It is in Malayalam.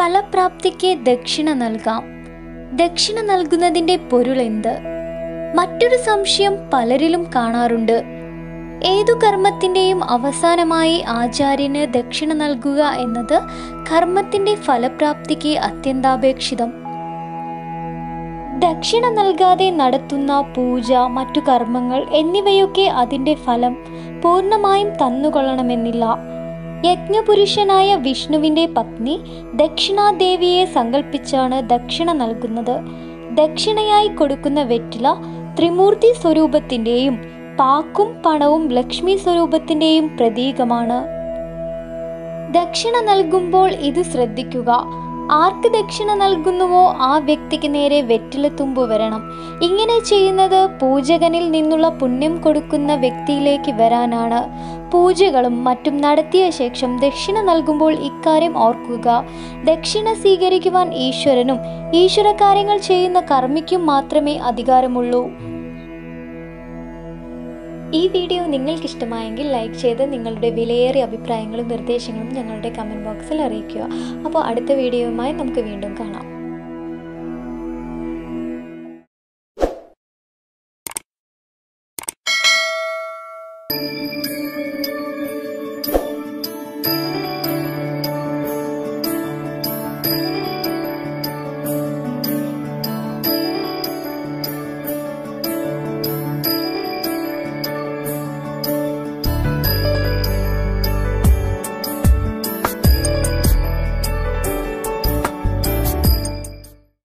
ഫലപ്രാപ്തിക്ക് ദക്ഷിണ നൽകാം ദക്ഷിണ നൽകുന്നതിൻ്റെ പൊരുളെന്ത് മറ്റൊരു സംശയം പലരിലും കാണാറുണ്ട് ഏതു കർമ്മത്തിൻ്റെയും അവസാനമായി ആചാര്യന് ദക്ഷിണ നൽകുക എന്നത് കർമ്മത്തിൻ്റെ ഫലപ്രാപ്തിക്ക് അത്യന്താപേക്ഷിതം ദക്ഷിണ നൽകാതെ നടത്തുന്ന പൂജ മറ്റു കർമ്മങ്ങൾ എന്നിവയൊക്കെ അതിൻ്റെ ഫലം പൂർണ്ണമായും തന്നുകൊള്ളണമെന്നില്ല യജ്ഞപുരുഷനായ വിഷ്ണുവിൻ്റെ പത്നി ദക്ഷിണാദേവിയെ സങ്കല്പിച്ചാണ് ദക്ഷിണ നൽകുന്നത് ദക്ഷിണയായി കൊടുക്കുന്ന വെറ്റില ത്രിമൂർത്തി സ്വരൂപത്തിൻ്റെയും പാക്കും പണവും ലക്ഷ്മി സ്വരൂപത്തിൻ്റെയും പ്രതീകമാണ് ദക്ഷിണ നൽകുമ്പോൾ ഇത് ശ്രദ്ധിക്കുക ആർക്ക് ദക്ഷിണ നൽകുന്നുവോ ആ വ്യക്തിക്ക് നേരെ വെറ്റിലത്തുമ്പ് വരണം ഇങ്ങനെ ചെയ്യുന്നത് പൂജകനിൽ നിന്നുള്ള പുണ്യം കൊടുക്കുന്ന വ്യക്തിയിലേക്ക് വരാനാണ് പൂജകളും മറ്റും നടത്തിയ ശേഷം ദക്ഷിണ നൽകുമ്പോൾ ഇക്കാര്യം ഓർക്കുക ദക്ഷിണ സ്വീകരിക്കുവാൻ ഈശ്വരനും ഈശ്വര കാര്യങ്ങൾ ചെയ്യുന്ന കർമ്മിക്കും മാത്രമേ അധികാരമുള്ളൂ ഈ വീഡിയോ നിങ്ങൾക്ക് ഇഷ്ടമായെങ്കിൽ ലൈക്ക് ചെയ്ത് നിങ്ങളുടെ വിലയേറിയ അഭിപ്രായങ്ങളും നിർദ്ദേശങ്ങളും ഞങ്ങളുടെ കമൻറ്റ് ബോക്സിൽ അറിയിക്കുക അപ്പോൾ അടുത്ത വീഡിയോയുമായി നമുക്ക് വീണ്ടും കാണാം thank you